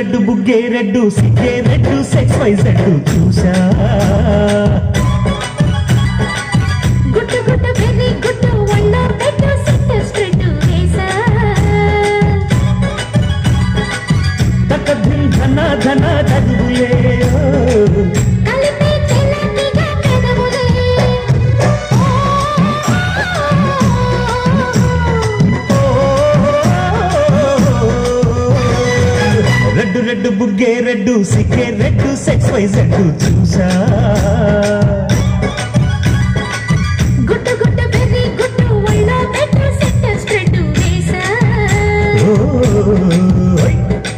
Red బుగ్గే red సిగ్గే red sex Y Z చూసా గుట్టు గుట్టు వెరీ గుట్టు ఒళ్ళో పెట్టు సెట్ స్ప్రెడ్ వేసా తక ధిన్ ధన ధన చదువులే కలిపే చెల్లకిగా పెదవులే రెడ్డు రెడ్డు బుగ్గే రెడ్డు సిగ్గే రెడ్డు సెక్స్ వై జెడ్ చూసా గుట్టు గుట్టు వెరీ గుట్టు ఒళ్ళో పెట్టు సెట్ స్ప్రెడ్ వేసా ఓయ్.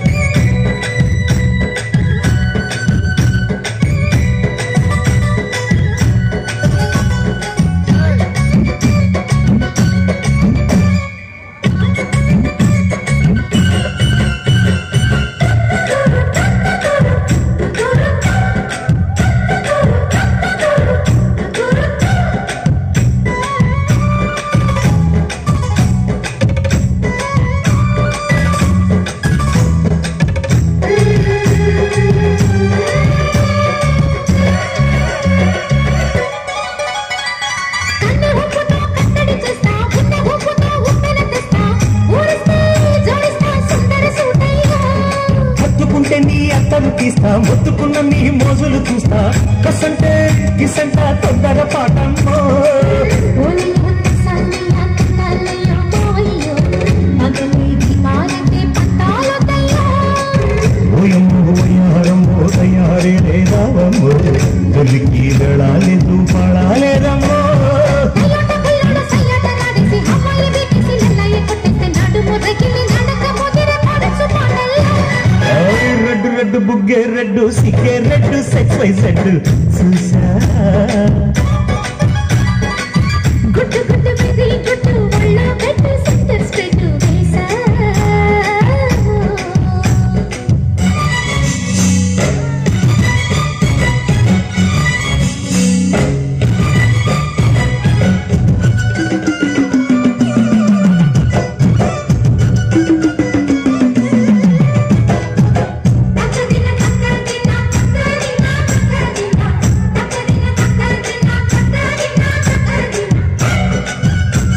కన్ను ఊపుతో కట్టడి చేస్తా ఉన్న ఊపుతో ఉప్పెన తెస్తా ఊరిస్తే జోడిస్తా సుందర సూటయ్యా హత్తుకుంటే నీ అత్తను తీస్తా మొత్తుకున్న నీ మోజులు చూస్తా కసంటే కిసంట తొందర పాటమ్మో ఓలయ్యో సన్నయ్య తందలయ్యో మావయ్యో మగలేది మాలతే పట్టాలొద్దయ్యో ఓయమ్మో ఓయారమ్మో తయారే లేదావమ్మో తొలికి వెళ్ళాలేదు పాడాలేదమ్మో అయ్యోట పుల్లోడ సయ్యాట నాడేసి అమ్మాయి వీకేసి నల్లయ్య కొట్టేస్తే నడుము రగిలి నడక ముదిర పడచు పాడల్లో ఏయ్ రెడ్డు రెడ్డు బుగ్గే రెడ్డు సిగ్గే రెడ్డు సెక్స్ వై జెడ్ చూసా గుట్టు గుట్టు వెరీ గుట్టు ఒళ్ళో పెట్టు సెంటర్ స్ప్రెడ్ వేసా తక్కదిన తక్కదిన తక్కదిన తక్కదిన తక్కదిన తక్కదిన తక్కదిన తక్కదిన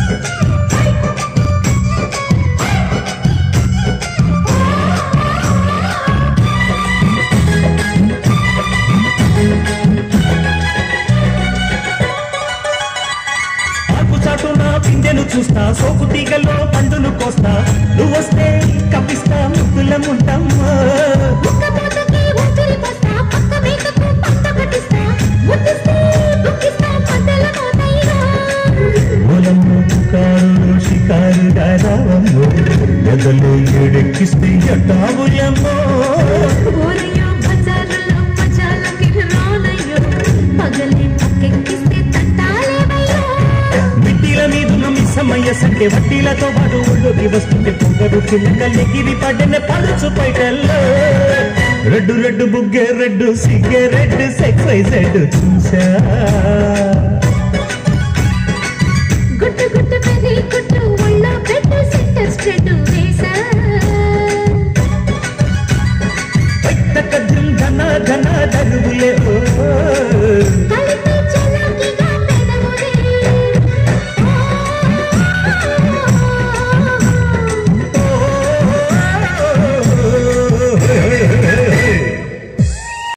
ఆకు చాటున పిందెను చూస్తా సోకు తీగలో పండును కోస్తా నువ్వు వస్తే కప్పిస్తా ముద్దులముంటమ్మా ముక్కపోతకి ఊపిరి పోస్తా పక్క మేకకు పంట కట్టిస్తా ముద్దిస్తే బుక్కిస్తా మధ్యల మోతయ్యా మూలము పుకారు షికారు దారావమ్మో ఎదలు ఎడెక్కిస్తే ఎట్టావుయమ్మో ఓరయ్యో బజారులో మజాలకి రానయ్యో పగలే పక్కెక్కిస్తే తట్టాలేవయ్యో మిట్టిల మీదున మిస్సమయ్య సంటే వడ్డీలతో పాటు ఊళ్ళోకి వస్తుంటే పొగరు చిన్నకల్లెగిరి పడిన పడుచు పైటల్లో రెడ్డు రెడ్డు బుగ్గే రెడ్డు సిగ్గే రెడ్డు సెక్స్ వై జెడ్ చూసా గుట్టు గుట్టు వెరీ గుట్టు